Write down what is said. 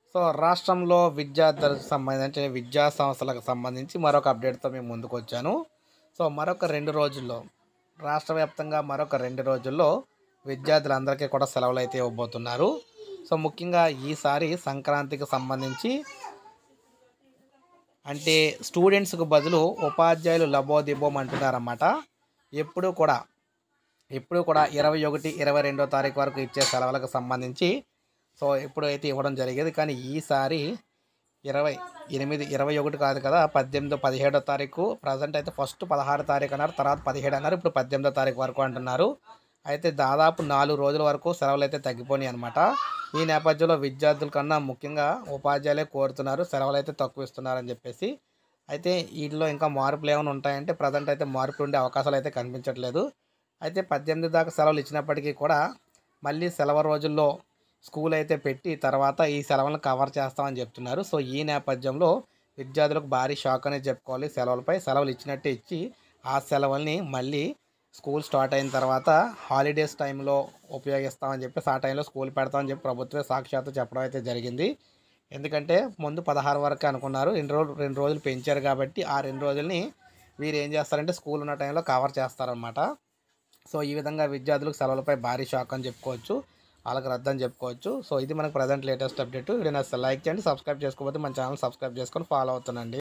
so రాష్ట్రంలో విద్యార్థులకు సంబంధించి విద్యా సంస్థలకు సంబంధించి మరొక అప్డేట్తో మేము ముందుకు వచ్చాను సో మరొక రెండు రోజుల్లో రాష్ట్ర వ్యాప్తంగా మరొక రెండు రోజుల్లో విద్యార్థులందరికీ కూడా సెలవులు అయితే ఇవ్వబోతున్నారు సో ముఖ్యంగా ఈసారి సంక్రాంతికి సంబంధించి అంటే స్టూడెంట్స్కు బదులు ఉపాధ్యాయులు లబోదిబోం అంటున్నారన్నమాట ఎప్పుడు కూడా ఎప్పుడు కూడా ఇరవై ఒకటి ఇరవై రెండో తారీఖు వరకు ఇచ్చే సెలవులకు సంబంధించి సో ఎప్పుడైతే ఇవ్వడం జరిగేది కానీ ఈసారి ఇరవై ఎనిమిది ఇరవై ఒకటి కాదు కదా పద్దెనిమిది పదిహేడో తారీఖు ప్రజెంట్ అయితే ఫస్ట్ పదహారు తారీఖు అన్నారు తర్వాత పదిహేడు అన్నారు ఇప్పుడు పద్దెనిమిదో తారీఖు వరకు అంటున్నారు అయితే దాదాపు నాలుగు రోజుల వరకు సెలవులు అయితే తగ్గిపోయినాయి అనమాట ఈ నేపథ్యంలో విద్యార్థుల కన్నా ముఖ్యంగా ఉపాధ్యాయులే కోరుతున్నారు సెలవులు అయితే తక్కువ ఇస్తున్నారని చెప్పేసి అయితే వీటిలో ఇంకా మార్పులు ఏమైనా ఉంటాయంటే ప్రజెంట్ అయితే మార్పులు ఉండే అవకాశాలు అయితే కనిపించట్లేదు అయితే పద్దెనిమిది దాకా సెలవులు ఇచ్చినప్పటికీ కూడా మళ్ళీ సెలవు రోజుల్లో స్కూల్ అయితే పెట్టి తర్వాత ఈ సెలవులను కవర్ చేస్తామని చెప్తున్నారు సో ఈ నేపథ్యంలో విద్యార్థులకు భారీ షాక్ అనేది చెప్పుకోవాలి సెలవులపై సెలవులు ఇచ్చినట్టే ఇచ్చి ఆ సెలవుల్ని మళ్ళీ స్కూల్ స్టార్ట్ అయిన తర్వాత హాలిడేస్ టైంలో ఉపయోగిస్తామని చెప్పేసి ఆ టైంలో స్కూల్ పెడతామని చెప్పి ప్రభుత్వమే సాక్షాత్తు చెప్పడం అయితే జరిగింది ఎందుకంటే ముందు పదహారు వరకు అనుకున్నారు రెండు రోజులు రెండు రోజులు పెంచారు కాబట్టి ఆ రెండు రోజుల్ని వీరు ఏం చేస్తారంటే స్కూల్ ఉన్న టైంలో కవర్ చేస్తారనమాట సో ఈ విధంగా విద్యార్థులకు సెలవులపై భారీ షాక్ అని చెప్పుకోవచ్చు వాళ్ళకి రద్దు అని చెప్పుకోవచ్చు సో ఇది మనకు ప్రజెంట్ లేటెస్ట్ అప్డేట్ వీడియో నచ్చితే లైక్ చేయండి సబ్స్క్రైబ్ చేసుకోకపోతే మన ఛానల్ సబ్స్క్రైబ్ చేసుకొని ఫాలో అవుతానండి